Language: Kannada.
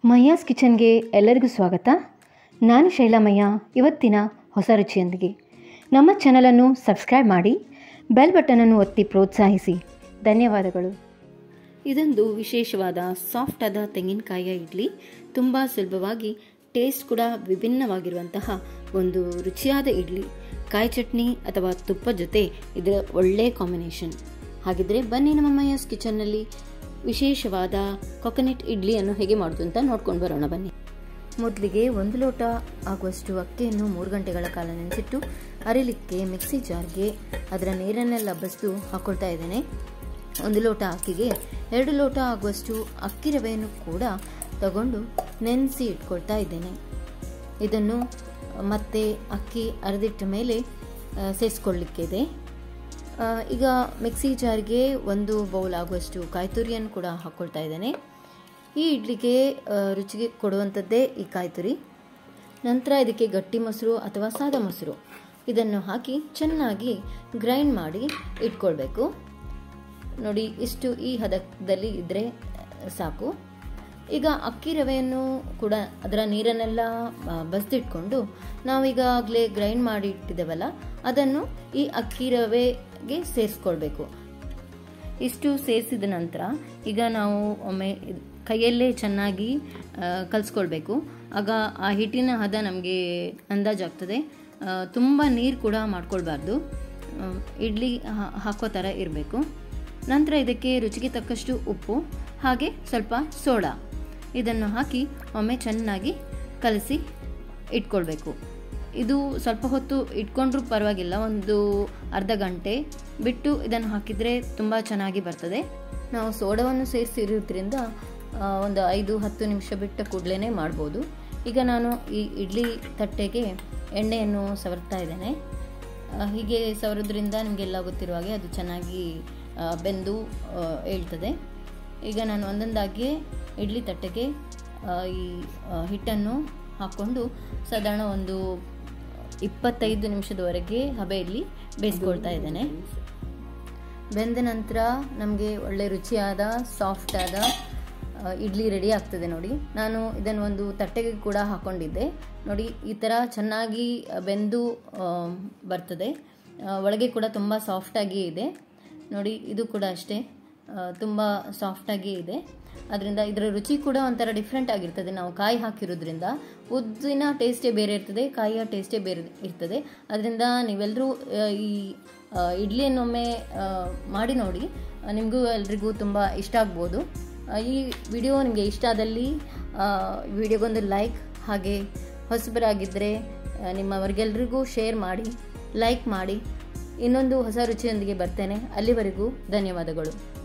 ಮಯ್ಯಾಸ್ ಕಿಚನ್ಗೆ ಎಲ್ಲರಿಗೂ ಸ್ವಾಗತ ನಾನು ಶೈಲಾಮಯ್ಯ ಇವತ್ತಿನ ಹೊಸ ರುಚಿಯೊಂದಿಗೆ ನಮ್ಮ ಚಾನಲನ್ನು ಸಬ್ಸ್ಕ್ರೈಬ್ ಮಾಡಿ ಬೆಲ್ ಬಟನನ್ನು ಒತ್ತಿ ಪ್ರೋತ್ಸಾಹಿಸಿ ಧನ್ಯವಾದಗಳು ಇದೊಂದು ವಿಶೇಷವಾದ ಸಾಫ್ಟ್ ಆದ ತೆಂಗಿನಕಾಯಿಯ ಇಡ್ಲಿ ತುಂಬ ಸುಲಭವಾಗಿ ಟೇಸ್ಟ್ ಕೂಡ ವಿಭಿನ್ನವಾಗಿರುವಂತಹ ಒಂದು ರುಚಿಯಾದ ಇಡ್ಲಿ ಕಾಯಿ ಚಟ್ನಿ ಅಥವಾ ತುಪ್ಪ ಜೊತೆ ಇದರ ಒಳ್ಳೆಯ ಕಾಂಬಿನೇಷನ್ ಹಾಗಿದ್ರೆ ಬನ್ನಿ ನಮ್ಮ ಮಯ್ಯಾಸ್ ಕಿಚನ್ನಲ್ಲಿ ವಿಶೇಷವಾದ ಕೊಕೊನೆಟ್ ಇಡ್ಲಿಯನ್ನು ಹೇಗೆ ಮಾಡೋದು ಅಂತ ನೋಡ್ಕೊಂಡು ಬರೋಣ ಬನ್ನಿ ಮೊದಲಿಗೆ ಒಂದು ಲೋಟ ಆಗುವಷ್ಟು ಅಕ್ಕಿಯನ್ನು ಮೂರು ಗಂಟೆಗಳ ಕಾಲ ನೆನೆಸಿಟ್ಟು ಅರಿಲಿಕ್ಕೆ ಮಿಕ್ಸಿ ಜಾರ್ಗೆ ಅದರ ನೀರನ್ನೆಲ್ಲ ಬಸ್ದು ಹಾಕೊಳ್ತಾ ಇದ್ದೇನೆ ಒಂದು ಲೋಟ ಅಕ್ಕಿಗೆ ಎರಡು ಲೋಟ ಆಗುವಷ್ಟು ಅಕ್ಕಿ ರವೆಯನ್ನು ಕೂಡ ತಗೊಂಡು ನೆನೆಸಿ ಇಟ್ಕೊಳ್ತಾ ಇದ್ದೇನೆ ಇದನ್ನು ಮತ್ತೆ ಅಕ್ಕಿ ಅರೆದಿಟ್ಟ ಮೇಲೆ ಸೇರಿಸ್ಕೊಳ್ಳಿಕ್ಕಿದೆ ಈಗ ಮಿಕ್ಸಿ ಜಾರ್ಗೆ ಒಂದು ಬೌಲ್ ಆಗುವಷ್ಟು ಕಾಯಿ ತುರಿಯನ್ನು ಕೂಡ ಹಾಕ್ಕೊಳ್ತಾ ಇದ್ದೇನೆ ಈ ಇಡ್ಲಿಗೆ ರುಚಿಗೆ ಕೊಡುವಂಥದ್ದೇ ಈ ಕಾಯಿ ತುರಿ ನಂತರ ಇದಕ್ಕೆ ಗಟ್ಟಿ ಮೊಸರು ಅಥವಾ ಸಾದಾ ಮೊಸರು ಇದನ್ನು ಹಾಕಿ ಚೆನ್ನಾಗಿ ಗ್ರೈಂಡ್ ಮಾಡಿ ಇಟ್ಕೊಳ್ಬೇಕು ನೋಡಿ ಇಷ್ಟು ಈ ಹದದಲ್ಲಿ ಇದ್ದರೆ ಸಾಕು ಈಗ ಅಕ್ಕಿ ರವೆಯನ್ನು ಕೂಡ ಅದರ ನೀರನ್ನೆಲ್ಲ ಬಸ್ದಿಟ್ಕೊಂಡು ನಾವೀಗಾಗಲೇ ಗ್ರೈಂಡ್ ಮಾಡಿ ಇಟ್ಟಿದ್ದೇವಲ್ಲ ಅದನ್ನು ಈ ಅಕ್ಕಿ ರವೆಗೆ ಸೇರಿಸ್ಕೊಳ್ಬೇಕು ಇಷ್ಟು ಸೇರಿಸಿದ ನಂತರ ಈಗ ನಾವು ಒಮ್ಮೆ ಕೈಯಲ್ಲೇ ಚೆನ್ನಾಗಿ ಕಲಿಸ್ಕೊಳ್ಬೇಕು ಆಗ ಆ ಹಿಟ್ಟಿನ ಹದ ನಮಗೆ ಅಂದಾಜಾಗ್ತದೆ ತುಂಬ ನೀರು ಕೂಡ ಮಾಡ್ಕೊಳ್ಬಾರ್ದು ಇಡ್ಲಿ ಹಾಕೋ ಥರ ಇರಬೇಕು ನಂತರ ಇದಕ್ಕೆ ರುಚಿಗೆ ತಕ್ಕಷ್ಟು ಉಪ್ಪು ಹಾಗೆ ಸ್ವಲ್ಪ ಸೋಡಾ ಇದನ್ನು ಹಾಕಿ ಒಮ್ಮೆ ಚೆನ್ನಾಗಿ ಕಲಸಿ ಇಟ್ಕೊಳ್ಬೇಕು ಇದು ಸ್ವಲ್ಪ ಹೊತ್ತು ಇಟ್ಕೊಂಡ್ರೂ ಪರವಾಗಿಲ್ಲ ಒಂದು ಅರ್ಧ ಗಂಟೆ ಬಿಟ್ಟು ಇದನ್ನು ಹಾಕಿದರೆ ತುಂಬ ಚೆನ್ನಾಗಿ ಬರ್ತದೆ ನಾವು ಸೋಡಾವನ್ನು ಸೇರಿಸಿರೋದ್ರಿಂದ ಒಂದು ಐದು ಹತ್ತು ನಿಮಿಷ ಬಿಟ್ಟ ಕೂಡಲೇ ಮಾಡ್ಬೋದು ಈಗ ನಾನು ಈ ಇಡ್ಲಿ ತಟ್ಟೆಗೆ ಎಣ್ಣೆಯನ್ನು ಸವರ್ತಾ ಇದ್ದೇನೆ ಹೀಗೆ ಸವರೋದ್ರಿಂದ ನಿಮಗೆಲ್ಲ ಗೊತ್ತಿರುವ ಹಾಗೆ ಅದು ಚೆನ್ನಾಗಿ ಬೆಂದು ಹೇಳ್ತದೆ ಈಗ ನಾನು ಒಂದೊಂದಾಗಿ ಇಡ್ಲಿ ತಟ್ಟೆಗೆ ಈ ಹಿಟ್ಟನ್ನು ಹಾಕ್ಕೊಂಡು ಸಾಧಾರಣ ಒಂದು ಇಪ್ಪತ್ತೈದು ನಿಮಿಷದವರೆಗೆ ಹಬೆಯಲ್ಲಿ ಬೇಯಿಸ್ಕೊಳ್ತಾ ಇದ್ದೇನೆ ಬೆಂದ ನಂತರ ನಮಗೆ ಒಳ್ಳೆ ರುಚಿಯಾದ ಸಾಫ್ಟ್ ಆದ ಇಡ್ಲಿ ರೆಡಿ ಆಗ್ತದೆ ನೋಡಿ ನಾನು ಇದನ್ನು ಒಂದು ತಟ್ಟೆಗೆ ಕೂಡ ಹಾಕ್ಕೊಂಡಿದ್ದೆ ನೋಡಿ ಈ ಥರ ಚೆನ್ನಾಗಿ ಬೆಂದು ಬರ್ತದೆ ಒಳಗೆ ಕೂಡ ತುಂಬ ಸಾಫ್ಟಾಗಿ ಇದೆ ನೋಡಿ ಇದು ಕೂಡ ಅಷ್ಟೇ ತುಂಬ ಸಾಫ್ಟಾಗಿ ಇದೆ ಅದರಿಂದ ಇದರ ರುಚಿ ಕೂಡ ಒಂಥರ ಡಿಫ್ರೆಂಟ್ ಆಗಿರ್ತದೆ ನಾವು ಕಾಯಿ ಹಾಕಿರೋದ್ರಿಂದ ಉದ್ದಿನ ಟೇಸ್ಟೇ ಬೇರೆ ಇರ್ತದೆ ಕಾಯಿಯ ಟೇಸ್ಟೇ ಬೇರೆ ಇರ್ತದೆ ಅದರಿಂದ ನೀವೆಲ್ಲರೂ ಈ ಇಡ್ಲಿಯನ್ನೊಮ್ಮೆ ಮಾಡಿ ನೋಡಿ ನಿಮಗೂ ಎಲ್ರಿಗೂ ತುಂಬ ಇಷ್ಟ ಆಗ್ಬೋದು ಈ ವಿಡಿಯೋ ನಿಮಗೆ ಇಷ್ಟ ಆದಲ್ಲಿ ವಿಡಿಯೋಗೊಂದು ಲೈಕ್ ಹಾಗೆ ಹೊಸಬರಾಗಿದ್ದರೆ ನಿಮ್ಮವರಿಗೆಲ್ರಿಗೂ ಶೇರ್ ಮಾಡಿ ಲೈಕ್ ಮಾಡಿ ಇನ್ನೊಂದು ಹೊಸ ರುಚಿಯೊಂದಿಗೆ ಬರ್ತೇನೆ ಅಲ್ಲಿವರೆಗೂ ಧನ್ಯವಾದಗಳು